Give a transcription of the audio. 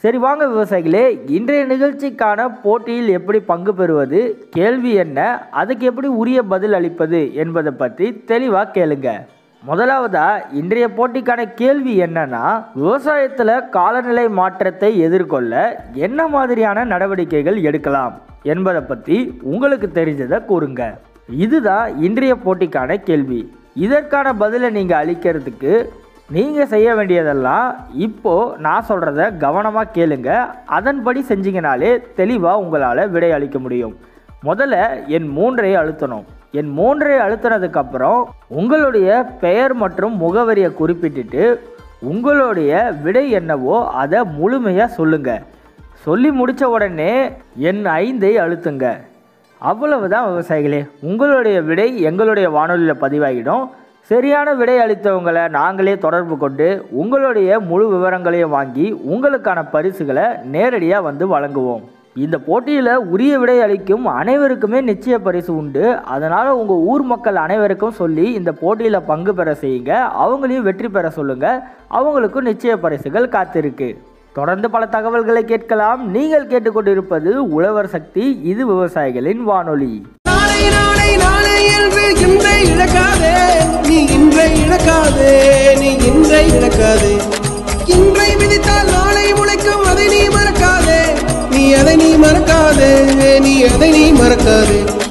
சரி வாங்க விவசாயிகளே இன்றைய நிகழ்ச்சிக்கான போட்டியில் எப்படி பங்கு பெறுவது கேள்வி என்ன அதுக்கு எப்படி உரிய பதில் அளிப்பது என்பதை பற்றி தெளிவாக கேளுங்க முதலாவதா இன்றைய போட்டிக்கான கேள்வி என்னன்னா விவசாயத்தில் காலநிலை மாற்றத்தை எதிர்கொள்ள என்ன மாதிரியான நடவடிக்கைகள் எடுக்கலாம் என்பதை பற்றி உங்களுக்கு தெரிஞ்சதை கூறுங்க இதுதான் இன்றைய போட்டிக்கான கேள்வி இதற்கான பதிலை நீங்கள் அளிக்கிறதுக்கு நீங்கள் செய்ய வேண்டியதெல்லாம் இப்போ நான் சொல்கிறத கவனமாக கேளுங்க அதன்படி செஞ்சீங்கனாலே தெளிவாக உங்களால் விடை அளிக்க முடியும் முதல்ல என் மூன்றை அழுத்தணும் என் மூன்றை அழுத்தினதுக்கப்புறம் உங்களுடைய பெயர் மற்றும் முகவரியை குறிப்பிட்டுட்டு உங்களுடைய விடை என்னவோ அதை முழுமையாக சொல்லுங்கள் சொல்லி முடித்த உடனே என் ஐந்தை அழுத்துங்க அவ்வளவுதான் விவசாயிகளே உங்களுடைய விடை எங்களுடைய வானொலியில் பதிவாகிடும் சரியான விடை அளித்தவங்களை நாங்களே தொடர்பு கொண்டு உங்களுடைய முழு விவரங்களையும் வாங்கி உங்களுக்கான பரிசுகளை நேரடியாக வந்து வழங்குவோம் இந்த போட்டியில் உரிய விடை அளிக்கும் அனைவருக்குமே நிச்சய பரிசு உண்டு அதனால் உங்கள் ஊர் மக்கள் அனைவருக்கும் சொல்லி இந்த போட்டியில் பங்கு பெற செய்யுங்க அவங்களையும் வெற்றி பெற சொல்லுங்கள் அவங்களுக்கும் நிச்சய பரிசுகள் காத்திருக்கு தொடர்ந்து பல தகவல்களை கேட்கலாம் நீங்கள் கேட்டுக்கொண்டிருப்பது உழவர் சக்தி இது விவசாயிகளின் வானொலி நாளை நாளை நாளை என்று இன்றை இழக்காதே நீ இன்றை இழக்காதே நீ இன்றை இழக்காதே இன்றை விதித்தால் நாளை உழைக்கும் அதை நீ மறக்காதே நீ அதை நீ மறக்காதே நீ அதை நீ மறக்காதே